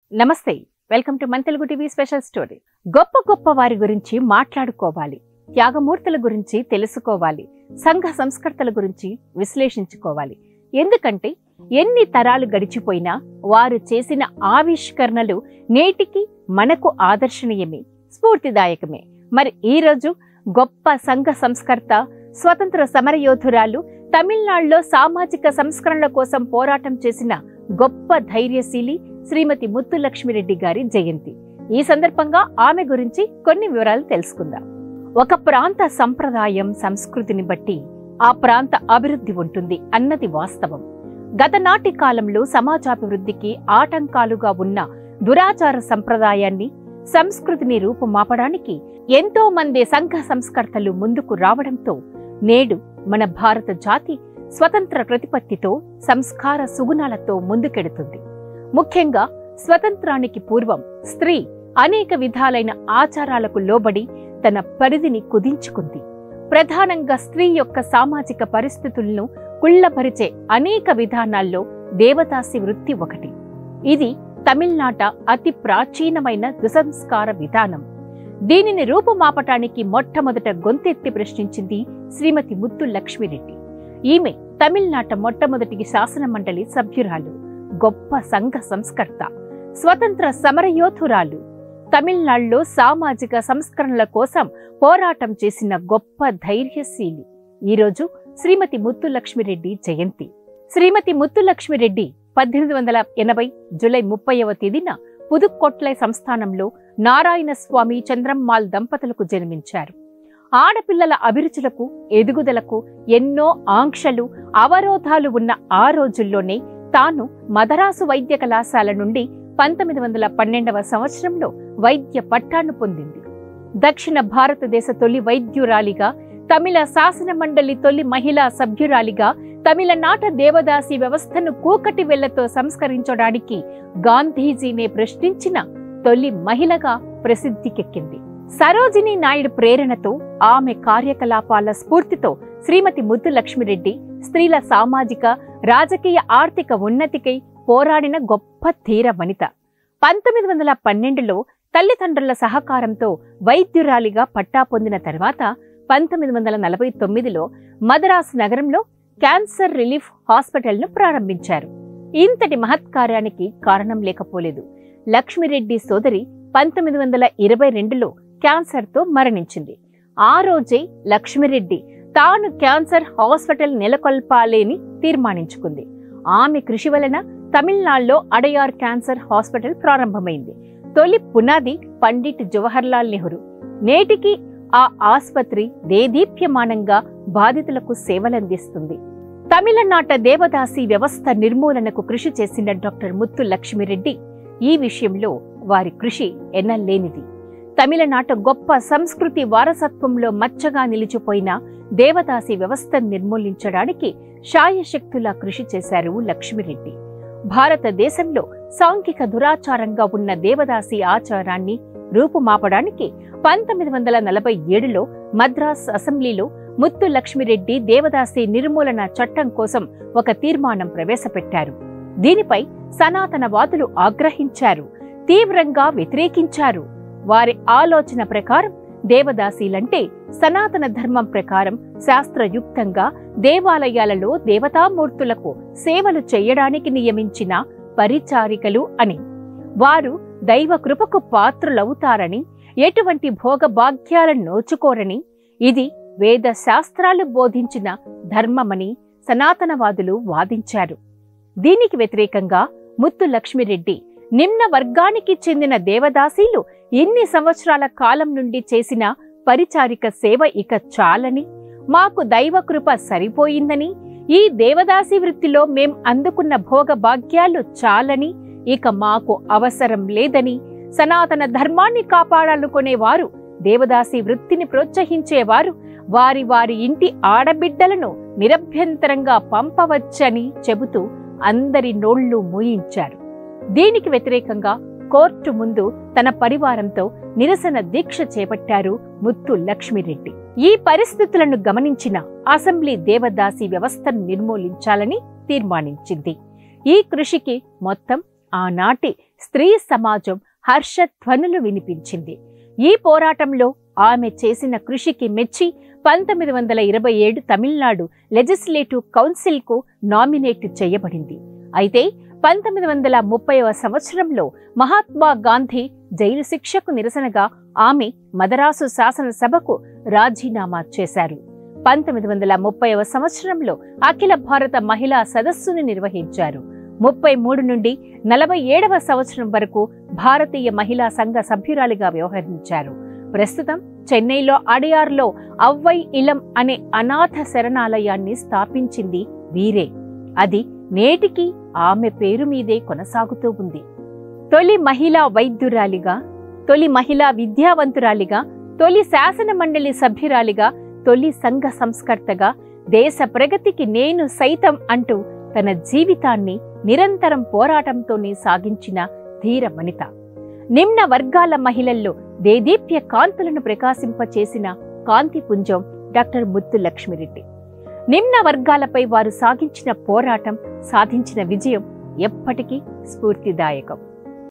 నమస్తే welcome to మన Telugu TV special story గొప్ప గొప్ప వారి గురించి మాట్లాడుకోవాలి త్యాగమూర్తుల గురించి తెలుసుకోవాలి సంఘ సంస్కర్తల గురించి విశ్లేషించుకోవాలి ఎందుకంటే ఎన్ని తరాలు గడిచిపోయినా వారు చేసిన ఆవిష్కరణలు నేటికి మనకు ఆదర్శనీయమే స్ఫూర్తిదాయకమే మరి ఈ రోజు గొప్ప సంఘ సంస్కర్త స్వతంత్ర సమరయోధురాలు తమిళనాడులో సామాజిక సంస్కరణల కోసం పోరాటం చేసిన గొప్ప ధైర్యశీలి శ్రీమతి ముత్తులక్ష్మిరెడ్డి గారి జయంతి ఈ సందర్భంగా ఆమె గురించి కొన్ని వివరాలు తెలుసుకుందాం ఒక ప్రాంత సంప్రదాయం సంస్కృతిని బట్టి ఆ ప్రాంత అభివృద్ధి ఉంటుంది అన్నది వాస్తవం గతనాటి కాలంలో సమాజాభివృద్ధికి ఆటంకాలుగా ఉన్న దురాచార సంప్రదాయాన్ని సంస్కృతిని రూపుమాపడానికి ఎంతో మంది సంఘ సంస్కర్తలు ముందుకు రావడంతో నేడు మన భారత జాతి స్వతంత్ర ప్రతిపత్తితో సంస్కార సుగుణాలతో ముందుకెడుతుంది ముఖ్యంగా స్వతంత్రానికి పూర్వం స్త్రీ అనేక విధాలైన ఆచారాలకు లోబడి తన పరిధిని కుదించుకుంది ప్రధానంగా స్త్రీ యొక్క సామాజిక పరిస్థితులను కుళ్ళపరిచే అనేక విధానాల్లో దేవదాసి వృత్తి ఒకటి ఇది తమిళనాట అతి ప్రాచీనమైన దుసంస్కార విధానం దీనిని రూపుమాపటానికి మొట్టమొదట గొంతెత్తి ప్రశ్నించింది శ్రీమతి ముత్తు లక్ష్మిరెడ్డి ఈమె తమిళనాట మొట్టమొదటి శాసన మండలి సభ్యురాలు గొప్ప సంఘ సంస్కర్త స్వతంత్ర సమరయోధురాలు తమిళనాడులో సామాజిక సంస్కరణల కోసం పోరాటం చేసిన గొప్ప ధైర్యశీలి ఈరోజు శ్రీమతి ముత్తులక్ష్మిరెడ్డి జయంతి శ్రీమతి ముత్తులక్ష్మిరెడ్డి పద్దెనిమిది వందల ఎనభై జూలై ముప్పైవ తేదీన పుదుక్కొట్లై సంస్థానంలో నారాయణ స్వామి చంద్రమ్మాల్ దంపతులకు జన్మించారు ఆడపిల్లల అభిరుచులకు ఎదుగుదలకు ఎన్నో ఆంక్షలు అవరోధాలు ఉన్న ఆ రోజుల్లోనే తాను మదరాసు వైద్య కళాశాల నుండి పంతొమ్మిది వందల పన్నెండవ సంవత్సరంలో వైద్య పట్టాను పొందింది దక్షిణ భారతదేశ తొలి వైద్యురాలిగా తమిళ శాసన మండలి తొలి మహిళా సభ్యురాలిగా తమిళనాట దేవదాసి వ్యవస్థను కూకటి వెళ్లతో సంస్కరించడానికి గాంధీజీనే ప్రశ్నించిన తొలి మహిళగా ప్రసిద్ధికెక్కింది సరోజిని నాయుడు ప్రేరణతో ఆమె కార్యకలాపాల స్ఫూర్తితో శ్రీమతి ముద్దు లక్ష్మిరెడ్డి స్త్రీల సామాజిక రాజకీయ ఆర్థిక ఉన్నతికై పోరాడిన గొప్ప ధీర వనిత పంతొమ్మిది వందల పన్నెండులో తల్లిదండ్రుల సహకారంతో వైద్యురాలిగా పట్టా పొందిన తర్వాత పంతొమ్మిది వందల నలభై తొమ్మిదిలో మద్రాసు నగరంలో క్యాన్సర్ రిలీఫ్ హాస్పిటల్ను ప్రారంభించారు ఇంతటి మహత్కార్యానికి కారణం లేకపోలేదు లక్ష్మిరెడ్డి సోదరి పంతొమ్మిది వందల ఇరవై రెండులో క్యాన్సర్తో మరణించింది ఆ రోజే లక్ష్మిరెడ్డి తాను క్యాన్సర్ హాస్పిటల్ నెలకొల్పాలేని తీర్మానించుకుంది ఆమె కృషి వలన తమిళనాడులో అడయార్ క్యాన్సర్ హాస్పిటల్ ప్రారంభమైంది తొలి పునాది పండిట్ జవహర్లాల్ నెహ్రూ నేటికి ఆ ఆసుపత్రి దేదీప్యమానంగా బాధితులకు సేవలందిస్తుంది తమిళనాట దేవదాసి వ్యవస్థ నిర్మూలనకు కృషి చేసిన డాక్టర్ ముత్తు లక్ష్మిరెడ్డి ఈ విషయంలో వారి కృషి ఎన్నలేనిది తమిళనాట గొప్ప సంస్కృతి వారసత్వంలో మచ్చగా నిలిచిపోయిన దేవదాసి వ్యవస్థను నిర్మూలించడానికి శాయశక్తులా కృషి చేశారు లక్ష్మిరెడ్డి భారతదేశంలో సాంఘిక దురాచారంగా ఉన్న దేవదాసి ఆచారాన్ని రూపుమాపడానికి పంతొమ్మిది వందల నలభై ఏడులో మద్రాస్ అసెంబ్లీలో ముత్తు లక్ష్మిరెడ్డి దేవదాసి నిర్మూలన చట్టం కోసం ఒక తీర్మానం ప్రవేశపెట్టారు దీనిపై సనాతనవాదులు ఆగ్రహించారు తీవ్రంగా వ్యతిరేకించారు వారి ఆలోచన ప్రకారం దేవదాసీలంటే సనాతన ధర్మం ప్రకారం శాస్త్రయుక్తంగా దేవాలయాలలో దేవతామూర్తులకు సేవలు చేయడానికి నియమించిన పరిచారికలు అని వారు దైవ కృపకు పాత్రులవుతారని ఎటువంటి భోగభాగ్యాలను నోచుకోరని ఇది వేద శాస్త్రాలు బోధించిన ధర్మమని సనాతనవాదులు వాదించారు దీనికి వ్యతిరేకంగా ముత్తు లక్ష్మిరెడ్డి నిమ్న వర్గానికి చెందిన దేవదాసీలు ఇన్ని సంవత్సరాల కాలం నుండి చేసిన పరిచారిక సేవ ఇక చాలని మాకు దైవకృప సరిపోయిందని ఈ దేవదాసి వృత్తిలో మేం అందుకున్న భోగ భాగ్యాలు చాలని ఇక మాకు అవసరం లేదని సనాతన ధర్మాన్ని కాపాడాలనుకునేవారు దేవదాసి వృత్తిని ప్రోత్సహించేవారు వారి వారి ఇంటి ఆడబిడ్డలను నిరభ్యంతరంగా పంపవచ్చని చెబుతూ అందరి నోళ్లు మూయించారు దీనికి వ్యతిరేకంగా కోర్టు ముందు తన పరివారంతో నిరసన దీక్ష చేపట్టారు ముత్తు లక్ష్మిరెడ్డి ఈ పరిస్థితులను గమనించిన అసెంబ్లీ దేవదాసి వ్యవస్థను నిర్మూలించాలని తీర్మానించింది ఈ కృషికి మొత్తం ఆనాటి స్త్రీ సమాజం హర్షధ్వనులు వినిపించింది ఈ పోరాటంలో ఆమె చేసిన కృషికి మెచ్చి పంతొమ్మిది వందల ఇరవై ఏడు తమిళనాడు లెజిస్లేటివ్ కౌన్సిల్కు నామినేట్ చేయబడింది అయితే పంతొమ్మిది వందల ముప్పైవ సంవత్సరంలో మహాత్మా గాంధీ జైలు శిక్షకు నిరసనగా ఆమె మదరాసు శాసనసభకు రాజీనామా చేశారు పంతొమ్మిది వందల ముప్పైవ సంవత్సరంలో అఖిల భారత మహిళా సదస్సును నిర్వహించారు ముప్పై మూడు నుండి నలభై ఏడవ సంవత్సరం వరకు భారతీయ మహిళా సంఘ సభ్యురాలిగా వ్యవహరించారు ప్రస్తుతం చెన్నైలో అడియార్లో అవ్వై ఇలం అనే అనాథ శరణాలయాన్ని స్థాపించింది వీరే అది నేటికి ఆమె పేరు మీదే కొనసాగుతూ ఉంది తొలి మహిళా వైద్యురాలిగా తొలి మహిళా విద్యావంతురాలిగా తొలి శాసన మండలి సభ్యురాలిగా తొలి సంఘ సంస్కర్తగా దేశ ప్రగతికి నేను సైతం అంటూ తన జీవితాన్ని నిరంతరం పోరాటంతోనే సాగించిన ధీర వనిత నిమ్న వర్గాల మహిళల్లో దేదీప్య కాంతులను ప్రకాశింపచేసిన కాంతిపుంజం డాక్టర్ ముత్తు లక్ష్మిరెడ్డి నిమ్న వర్గాలపై వారు సాగించిన పోరాటం సాధించిన విజయం ఎప్పటికీ స్ఫూర్తిదాయకం